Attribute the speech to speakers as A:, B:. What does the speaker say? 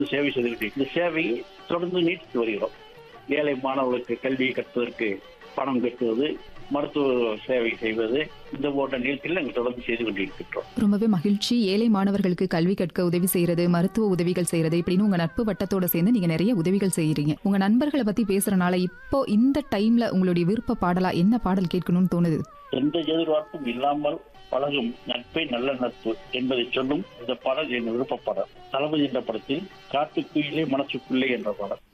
A: சேவை செய்துகிட்டு இந்த சேவையை தொடர்ந்து நீட்டித்து வருகிறோம் ஏழை மாணவர்களுக்கு கல்வியை கற்பதற்கு பணம் கட்டுவது மருத்துவ சேவை செய்வது இந்த போன்ற நிகழ்ச்சிகள் நாங்கள் தொடர்ந்து செய்து கொண்டிருக்கின்றோம்
B: ரொம்பவே மகிழ்ச்சி ஏழை மாணவர்களுக்கு கல்வி கற்க உதவி செய்யறது மருத்துவ உதவிகள் செய்யறது இப்படின்னு உங்க நட்பு வட்டத்தோட சேர்ந்து நீங்க நிறைய உதவிகள் செய்யறீங்க உங்க நண்பர்களை பத்தி பேசுறனால இப்போ இந்த டைம்ல உங்களுடைய விருப்ப பாடலா என்ன பாடல் கேட்கணும்னு தோணுது
A: எந்த எதிர்பார்ப்பும் இல்லாமல் பழகும் நட்பே நல்ல நட்பு என்பதை சொல்லும் இந்த பாடல் என் விருப்ப பாடல் தளபதி என்ற படத்தில் காட்டுக்குயிலே மனசுக்குள்ளே என்ற பாடல்